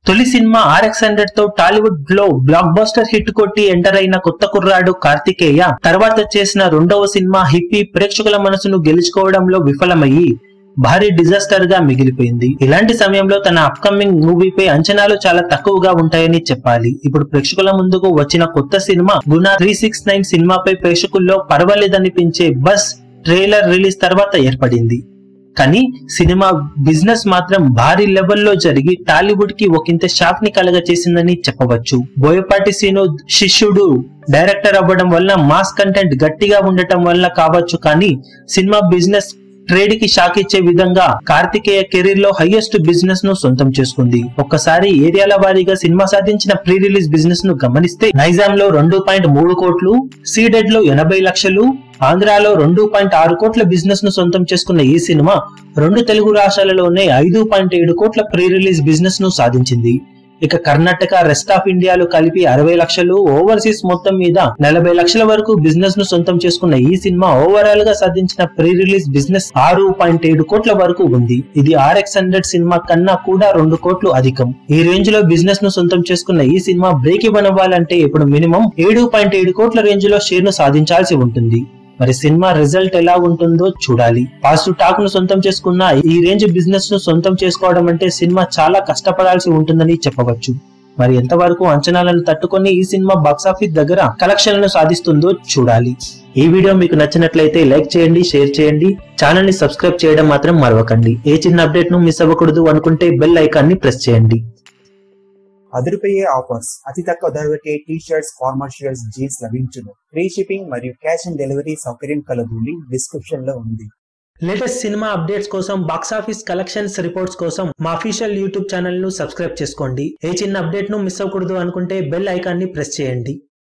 తొలి cinema RX hundred తో టాలీవుడ్ లో బ్లాక్ బస్టర్ హిట్ కొట్టి ఎంటర్ అయిన కొత్త కుర్రాడు కార్తికేయ తర్వాత చేసిన రెండవ సినిమా హిప్పీ ప్రేక్షకుల మనసును గెలుచుకోవడంలో విఫలమయ్యి భారీ డిజాస్టర్ గా మిగిలిపోయింది ఇలాంటి సమయంలో తన అప్కమింగ్ మూవీపై అంచనాలు చాలా తక్కువగా ఉంటాయని చెప్పాలి ఇప్పుడు ప్రేక్షకుల ముందుకు వచ్చిన కొత్త సినిమా గుణ త్రీ సిక్స్ నైన్ సినిమాపై ప్రేక్షకుల్లో పర్వాలేదనిపించే బస్ ట్రైలర్ రిలీజ్ తర్వాత ఏర్పడింది కానీ సినిమా బిజినెస్ మాత్రం భారీ లెవెల్లో జరిగి టాలీవుడ్ కి ఒకంత షాక్ ని కలగ చేసిందని చెప్పవచ్చు బోయపాటి సీను శిష్యుడు డైరెక్టర్ అవ్వడం వల్ల మాస్ కంటెంట్ గట్టిగా ఉండటం వల్ల కావచ్చు కానీ సినిమా బిజినెస్ ట్రేడ్ కి షాక్ ఇచ్చే విధంగా కార్తికేయ కెరీర్ లో హైయెస్ట్ బిజినెస్ ను సొంతం చేసుకుంది ఒక్కసారి ఏరియాల వారీగా సినిమా సాధించిన ప్రీ రిలీజ్ బిజినెస్ ను గమనిస్తే నైజాం లో రెండు పాయింట్ మూడు కోట్లు సీడెడ్ లో ఎనభై లక్షలు ఆంధ్రాలో రెండు పాయింట్ ఆరు కోట్ల బిజినెస్ ను సొంతం చేసుకున్న ఈ సినిమా రెండు తెలుగు రాష్ట్రాలలోనే ఐదు పాయింట్ ఏడు కోట్ల ప్రీ రిలీజ్ బిజినెస్ ను సాధించింది ఇక కర్ణాటక రెస్ట్ ఆఫ్ ఇండియాలు కలిపి అరవై లక్షలు ఓవర్సీస్ మొత్తం మీద నలభై లక్షల వరకు బిజినెస్ ను సొంతం చేసుకున్న ఈ సినిమా ఓవరాల్ గా సాధించిన ప్రీ రిలీజ్ బిజినెస్ ఆరు పాయింట్ ఏడు కోట్ల వరకు ఉంది ఇది ఆర్ఎక్స్ హండ్రెడ్ సినిమా కన్నా కూడా రెండు కోట్లు అధికం ఈ రేంజ్ లో బిజినెస్ ను సొంతం చేసుకున్న ఈ సినిమా బ్రేక్ ఇవ్వన్ అవ్వాలంటే ఇప్పుడు మినిమం ఏడు పాయింట్ ఏడు కోట్ల రేంజ్ లో షేర్ ను సాధించాల్సి ఉంటుంది మరి సినిమా రిజల్ట్ ఎలా ఉంటుందో చూడాలి పాజిటివ్ టాక్ ను సొంతం చేసుకున్న ఈ రేంజ్ బిజినెస్ ను సొంతం చేసుకోవడం అంటే సినిమా చాలా కష్టపడాల్సి ఉంటుందని చెప్పవచ్చు మరి ఎంతవరకు అంచనాలను తట్టుకొని ఈ సినిమా బాక్సాఫీస్ దగ్గర కలెక్షన్లను సాధిస్తుందో చూడాలి ఈ వీడియో మీకు నచ్చినట్లయితే లైక్ చేయండి షేర్ చేయండి ఛానల్ ని సబ్స్క్రైబ్ చేయడం మాత్రం మరవకండి ఏ చిన్న అప్డేట్ ను మిస్ అవ్వకూడదు అనుకుంటే బెల్ ఐకాన్ ని ప్రెస్ చేయండి అదిరిపోయే ఆఫర్స్ అతి తక్కువ ధరలకే T shirts formal shirts jeans లభించును ఫ్రీ షిప్పింగ్ మరియు క్యాష్ ఆన్ డెలివరీ సౌకర్యం కలదు లింక్ డిస్క్రిప్షన్ లో ఉంది లేటెస్ట్ సినిమా అప్డేట్స్ కోసం బాక్సాఫీస్ కలెక్షన్స్ రిపోర్ట్స్ కోసం మా అఫీషియల్ యూట్యూబ్ ఛానల్ ను సబ్స్క్రైబ్ చేసుకోండి ఏ చిన్న అప్డేట్ ను మిస్ అవ్వకూడదు అనుకుంటే బెల్ ఐకాన్ ని ప్రెస్ చేయండి